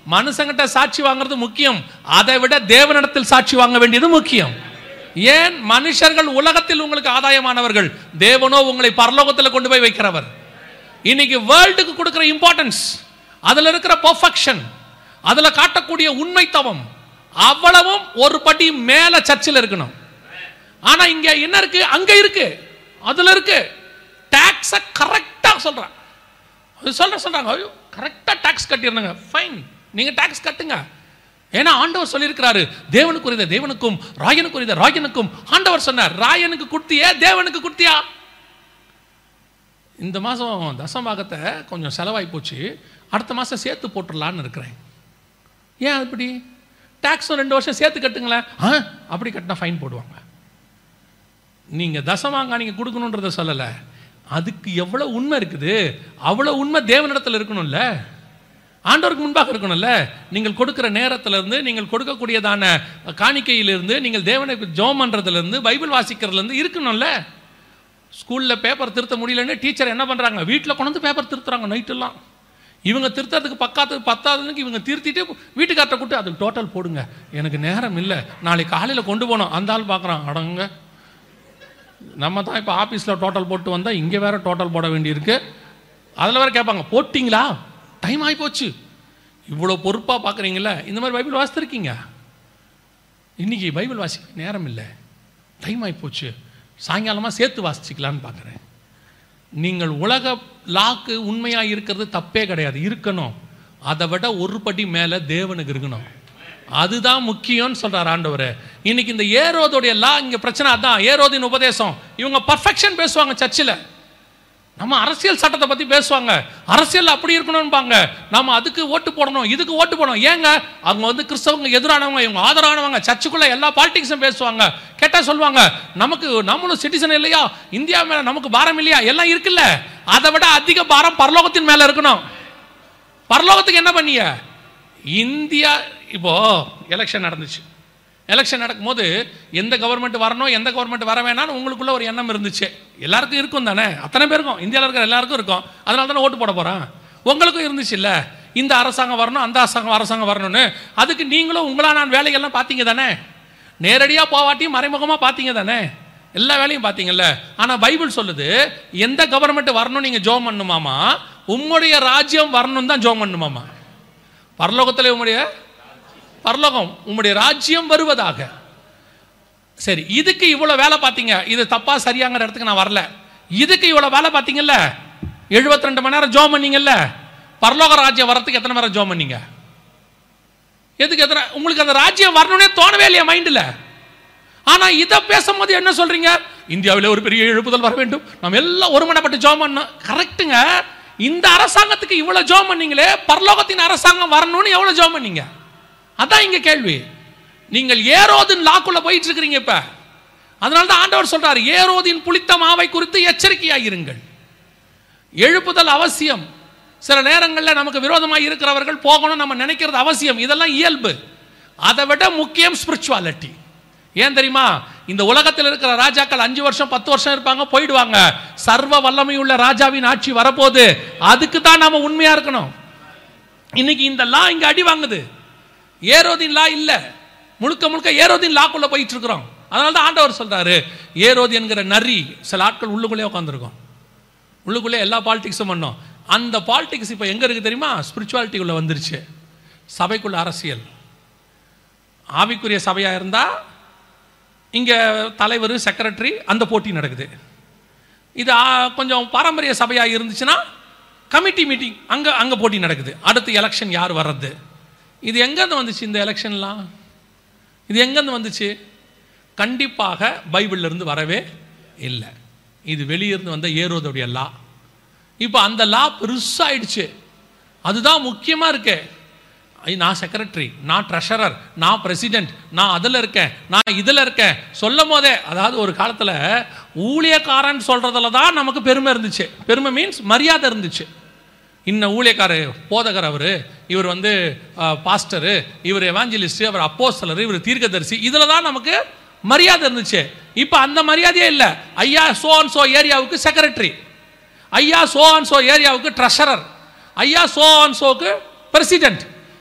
மனுஷங்கிட்ட சாட்சி வாங்குறது முக்கியம் அதை விட தேவனிடத்தில் சாட்சி வாங்க வேண்டியது முக்கியம் ஏன் மனுஷர்கள் உலகத்தில் உங்களுக்கு ஆதாயமானவர்கள் தேவனோ உங்களை பரலோகத்தில் கொண்டு போய் வைக்கிறவர் இன்னைக்கு வேர்ல்டுக்கு கொடுக்கிற இம்பார்ட்டன்ஸ் அதுல இருக்கிற பர்ஃபெக்ஷன் அதுல காட்டக்கூடிய உண்மைத்தவம் அவ்வளவும் ஒரு படி மேல சர்ச்சில் இருக்கணும் ஆனா இங்க என்ன இருக்கு அங்க இருக்கு அதுல இருக்கு டாக்ஸ கரெக்டா சொல்றான் அது சொல்ற சொல்றாங்க ஐயோ கரெக்டா டாக்ஸ் கட்டிடுறாங்க ஃபைன் நீங்க டாக்ஸ் கட்டுங்க ஏன்னா ஆண்டவர் சொல்லியிருக்கிறாரு தேவனுக்குரியத தேவனுக்கும் ராயனுக்குரியத ராயனுக்கும் ஆண்டவர் சொன்னார் ராயனுக்கு கொடுத்தியே தேவனுக்கு கொடுத்தியா இந்த மாதம் தசமாகத்தை கொஞ்சம் செலவாகி போச்சு அடுத்த மாதம் சேர்த்து போட்டுடலான்னு இருக்கிறேன் ஏன் அப்படி டேக்ஸும் ரெண்டு வருஷம் சேர்த்து கட்டுங்களேன் ஆ அப்படி கட்டினா ஃபைன் போடுவாங்க நீங்கள் தசமாங்க நீங்கள் கொடுக்கணுன்றத சொல்லலை அதுக்கு எவ்வளோ உண்மை இருக்குது அவ்வளோ உண்மை தேவனிடத்தில் இருக்கணும்ல ஆண்டவருக்கு முன்பாக இருக்கணும்ல நீங்கள் கொடுக்கிற நேரத்திலிருந்து நீங்கள் கொடுக்கக்கூடியதான காணிக்கையிலிருந்து நீங்கள் தேவனுக்கு ஜோம் பண்ணுறதுலேருந்து பைபிள் வாசிக்கிறதுலேருந்து இருக்கணும்ல ஸ்கூலில் பேப்பர் திருத்த முடியலன்னு டீச்சர் என்ன பண்ணுறாங்க வீட்டில் கொண்டு வந்து பேப்பர் திருத்துறாங்க நைட்டெல்லாம் இவங்க திருத்தறதுக்கு பக்காத்து பத்தாததுக்கு இவங்க திருத்திட்டு வீட்டுக்கார்ட்ட கூட்டு அதுக்கு டோட்டல் போடுங்க எனக்கு நேரம் இல்லை நாளைக்கு காலையில் கொண்டு போனோம் அந்த ஆள் பார்க்குறான் அடங்க நம்ம தான் இப்போ ஆஃபீஸில் டோட்டல் போட்டு வந்தால் இங்கே வேற டோட்டல் போட வேண்டியிருக்கு அதில் வேற கேட்பாங்க போட்டிங்களா டைம் ஆகி போச்சு இவ்வளோ பொறுப்பாக பார்க்குறீங்களா இந்த மாதிரி பைபிள் வாசித்திருக்கீங்க இன்னைக்கு பைபிள் வாசிக்க நேரம் இல்லை டைம் ஆகி போச்சு சாயங்காலமாக சேர்த்து வாசிச்சுக்கலான்னு பார்க்குறேன் நீங்கள் உலக லாக்கு உண்மையாக இருக்கிறது தப்பே கிடையாது இருக்கணும் அதை விட ஒரு படி மேலே தேவனுக்கு இருக்கணும் அதுதான் முக்கியம்னு சொல்றார் ஆண்டவர் இன்னைக்கு இந்த ஏரோதோடைய லா இங்க பிரச்சனை அதான் ஏரோதின் உபதேசம் இவங்க பர்ஃபெக்ஷன் பேசுவாங்க சர்ச்சில் நம்ம அரசியல் சட்டத்தை பத்தி பேசுவாங்க அரசியல் அப்படி இருக்கணும்பாங்க நாம அதுக்கு ஓட்டு போடணும் இதுக்கு ஓட்டு போடணும் ஏங்க அவங்க வந்து கிறிஸ்தவங்க எதிரானவங்க இவங்க ஆதரவானவங்க சர்ச்சுக்குள்ள எல்லா பாலிடிக்ஸும் பேசுவாங்க கேட்டா சொல்லுவாங்க நமக்கு நம்மளும் சிட்டிசன் இல்லையா இந்தியா மேல நமக்கு பாரம் இல்லையா எல்லாம் இருக்குல்ல அதை விட அதிக பாரம் பரலோகத்தின் மேல இருக்கணும் பரலோகத்துக்கு என்ன பண்ணிய இந்தியா இப்போ எலெக்ஷன் நடந்துச்சு எலெக்ஷன் நடக்கும்போது எந்த கவர்மெண்ட் வரணும் எந்த கவர்மெண்ட் வர வேணாம்னு உங்களுக்குள்ள ஒரு எண்ணம் இருந்துச்சு எல்லாருக்கும் இருக்கும் தானே அத்தனை பேருக்கும் இந்தியாவில் இருக்கிற எல்லாருக்கும் இருக்கும் அதனால தானே ஓட்டு போட போகிறான் உங்களுக்கும் இருந்துச்சு இல்லை இந்த அரசாங்கம் வரணும் அந்த அரசாங்கம் அரசாங்கம் வரணும்னு அதுக்கு நீங்களும் உங்களா நான் வேலைகள்லாம் பார்த்தீங்க தானே நேரடியாக போவாட்டியும் மறைமுகமாக பார்த்தீங்க தானே எல்லா வேலையும் பார்த்தீங்கல்ல ஆனால் பைபிள் சொல்லுது எந்த கவர்மெண்ட் வரணும் நீங்கள் ஜோம் பண்ணுமாமா உம்முடைய ராஜ்யம் வரணும் தான் ஜோம் பண்ணுமாமா பரலோகத்தில் உம்முடைய பரலோகம் உம்முடைய ராஜ்யம் வருவதாக சரி இதுக்கு இவ்வளோ வேலை பார்த்தீங்க இது தப்பா சரியாங்கிற இடத்துக்கு நான் வரல இதுக்கு இவ்வளோ வேலை பார்த்தீங்கல்ல 72 ரெண்டு மணி நேரம் ஜோம் பண்ணீங்கல்ல பரலோக ராஜ்யம் வரத்துக்கு எத்தனை நேரம் ஜோம் பண்ணீங்க எதுக்கு எத்தனை உங்களுக்கு அந்த ராஜ்யம் வரணும்னே தோணவே இல்லையா மைண்டில் ஆனா இதை பேசும்போது என்ன சொல்றீங்க இந்தியாவில் ஒரு பெரிய எழுப்புதல் வர வேண்டும் நம்ம எல்லாம் ஒருமனப்பட்டு ஜோம் பண்ணோம் கரெக்ட்டுங்க இந்த அரசாங்கத்துக்கு இவ்வளவு ஜோம் பண்ணீங்களே பரலோகத்தின் அரசாங்கம் வரணும்னு எவ்வளவு ஜோம் பண்ணீங்க அதான் இங்க கேள்வி நீங்கள் ஏரோதின் லாக்குள்ள போயிட்டு இருக்கிறீங்க இப்ப அதனால தான் ஆண்டவர் சொல்றாரு ஏரோதின் புளித்த மாவை குறித்து எச்சரிக்கையாயிருங்கள் எழுப்புதல் அவசியம் சில நேரங்களில் நமக்கு விரோதமாக இருக்கிறவர்கள் போகணும் நம்ம நினைக்கிறது அவசியம் இதெல்லாம் இயல்பு அதை விட முக்கியம் ஸ்பிரிச்சுவாலிட்டி ஏன் தெரியுமா இந்த உலகத்தில் இருக்கிற ராஜாக்கள் அஞ்சு வருஷம் பத்து வருஷம் இருப்பாங்க போயிடுவாங்க சர்வ வல்லமையுள்ள ராஜாவின் ஆட்சி வரப்போகுது அதுக்கு தான் நாம உண்மையா இருக்கணும் இன்னைக்கு இந்த லா இங்க அடி வாங்குது ஏரோதின் லா இல்ல முழுக்க முழுக்க ஏரோதின் லாக்குள்ள போயிட்டு இருக்கிறோம் அதனால தான் ஆண்டவர் சொல்றாரு ஏரோதி என்கிற நரி சில ஆட்கள் உள்ளுக்குள்ளே உட்காந்துருக்கோம் உள்ளுக்குள்ளே எல்லா பாலிடிக்ஸும் பண்ணோம் அந்த பாலிடிக்ஸ் இப்போ எங்கே இருக்குது தெரியுமா ஸ்பிரிச்சுவாலிட்டிக்குள்ளே வந்துருச்சு சபைக்குள்ள அரசியல் ஆவிக்குரிய சபையாக இருந்தால் இங்கே தலைவர் செக்ரட்டரி அந்த போட்டி நடக்குது இது ஆ, கொஞ்சம் பாரம்பரிய சபையாக இருந்துச்சுன்னா கமிட்டி மீட்டிங் அங்கே அங்கே போட்டி நடக்குது அடுத்து எலெக்ஷன் யார் வர்றது இது எங்கேருந்து வந்துச்சு இந்த எலெக்ஷன்லாம் இது எங்கேருந்து வந்துச்சு கண்டிப்பாக பைபிள்ல இருந்து வரவே இல்லை இது வெளியிருந்து வந்த ஏரோதுடைய லா இப்போ அந்த லா பெருசாயிடுச்சு அதுதான் முக்கியமாக இருக்கு ஐ, நான் செக்ரட்டரி நான் ட்ரெஷரர் நான் பிரசிடென்ட் நான் அதில் இருக்கேன் நான் இதில் இருக்கேன் சொல்லும் போதே அதாவது ஒரு காலத்தில் ஊழியக்காரன் சொல்கிறதுல தான் நமக்கு பெருமை இருந்துச்சு பெருமை மீன்ஸ் மரியாதை இருந்துச்சு இன்ன ஊழியக்காரர் போதகர் அவர் இவர் வந்து பாஸ்டரு இவர் எவாஞ்சலிஸ்ட் அவர் அப்போஸ்தலர் இவர் தீர்க்கதரிசி இதில் தான் நமக்கு மரியாதை இருந்துச்சு இப்போ அந்த மரியாதையே இல்லை ஐயா சோ அண்ட் சோ ஏரியாவுக்கு செக்ரட்டரி ஐயா சோ அண்ட் சோ ஏரியாவுக்கு ட்ரெஷரர் ஐயா சோ அண்ட் சோக்கு பிரசிடென்ட்